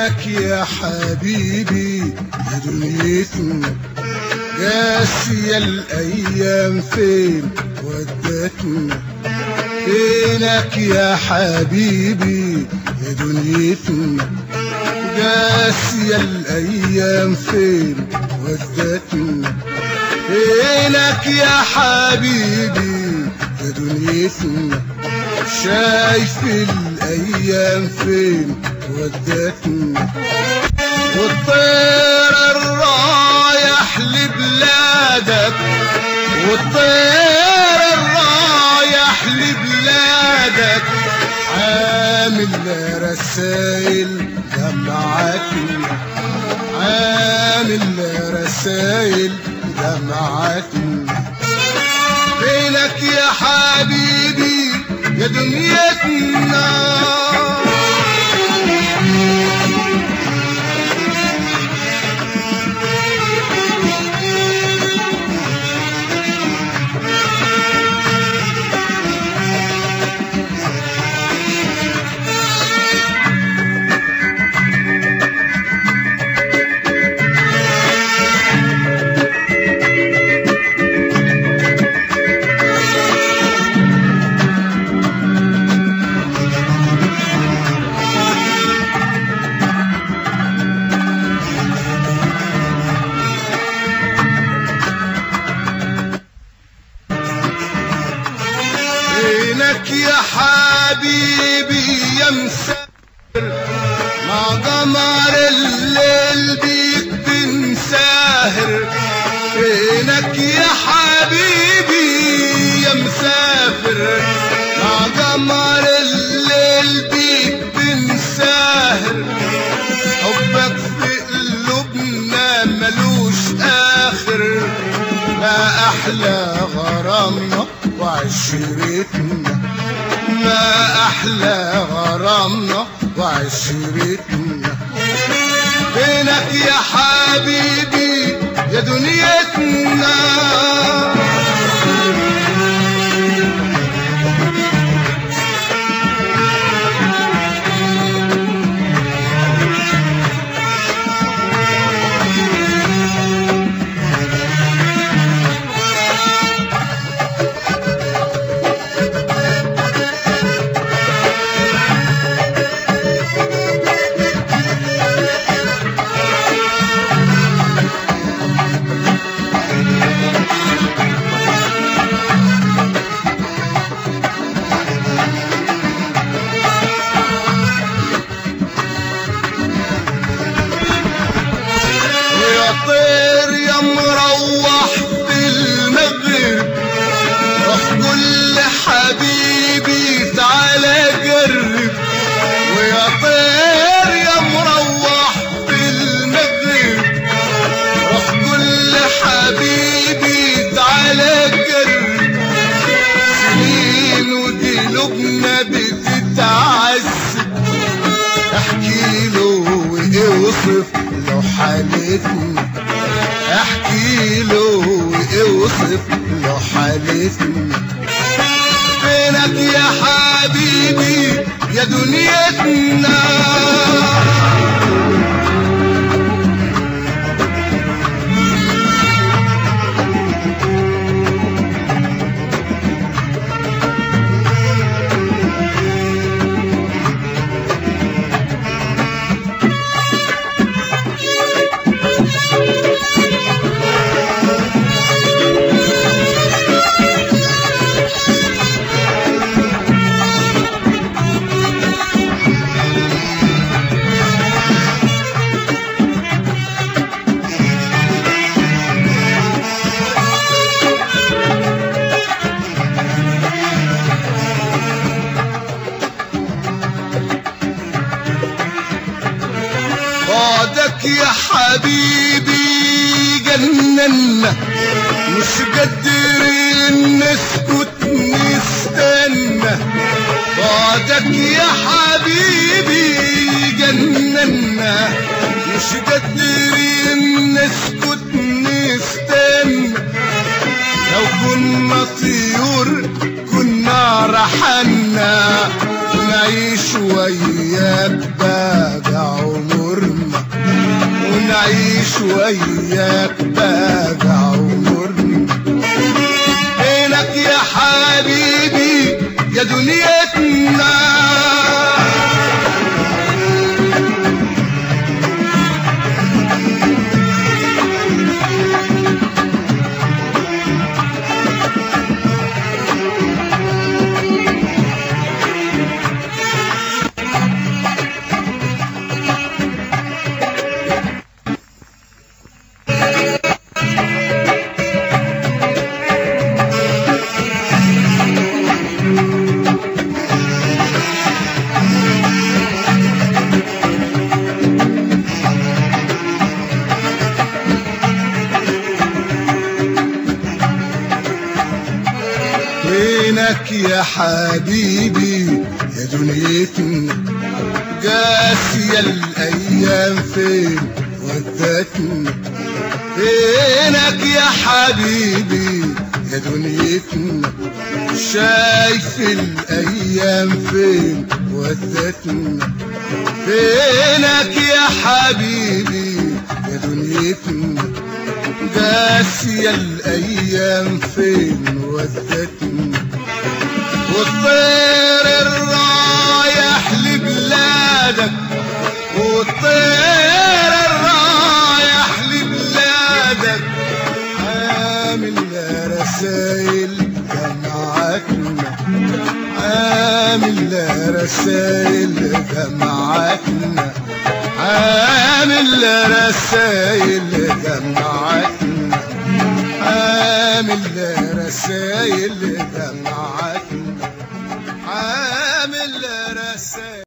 فينك يا حبيبي يا دنيتنا قاسية الأيام فين ودتنا فينك يا حبيبي يا دنيتنا قاسية الأيام فين ودتنا فينك يا حبيبي يا دنيتنا شايف الأيام فين ودتنا والطير الرايح لبلادك والطير الرايح لبلادك عامل رسايل جمعتنا عامل رسايل جمعتنا فينك يا حبيبي يا دنيتنا فينك يا حبيبي يا مسافر مع قمر الليل بيك بنساهر فينك يا حبيبي يا مسافر مع قمر الليل بيك بنساهر حبك في قلوبنا ملوش آخر ما أحلى غرامنا وعشرتنا ما أحلى غرامنا وعشرتنا فينك يا حبيبي يا دنيتنا ويا طير يا مروح بالمغرب روح قول لحبيبي تعالى قرب ويا طير يا مروح بالمغرب روح قول لحبيبي تعالى قرب سنين وقلوبنا بتتعذب احكي له واوصف له حالتنا احكي له واوصف له حالتنا فينك يا حبيبي يا دنيتنا بعدك يا حبيبي جننا مش قادرين نسكت نستنى بعدك يا حبيبي جننا مش قادرين نسكت نستنى لو كنا طيور كنا رحلنا ونعيش وياك باقي عمرنا ونعيش وياك باقي عمرنا فينك يا حبيبي يا دنيتنا فينك يا حبيبي يا دنيتنا قاسية الأيام فين ودتنا فينك يا حبيبي يا دنيتنا شايف الأيام فين ودتنا فينك يا حبيبي يا دنيتنا قاسية الأيام فين ودتنا والطير الرايح لبلادك والطير الرايح لبلادك عامل رسايل جمعتنا عامل رسايل جمعتنا عامل رسايل جمعتنا عامل رسايل جمعتنا عامل رسايل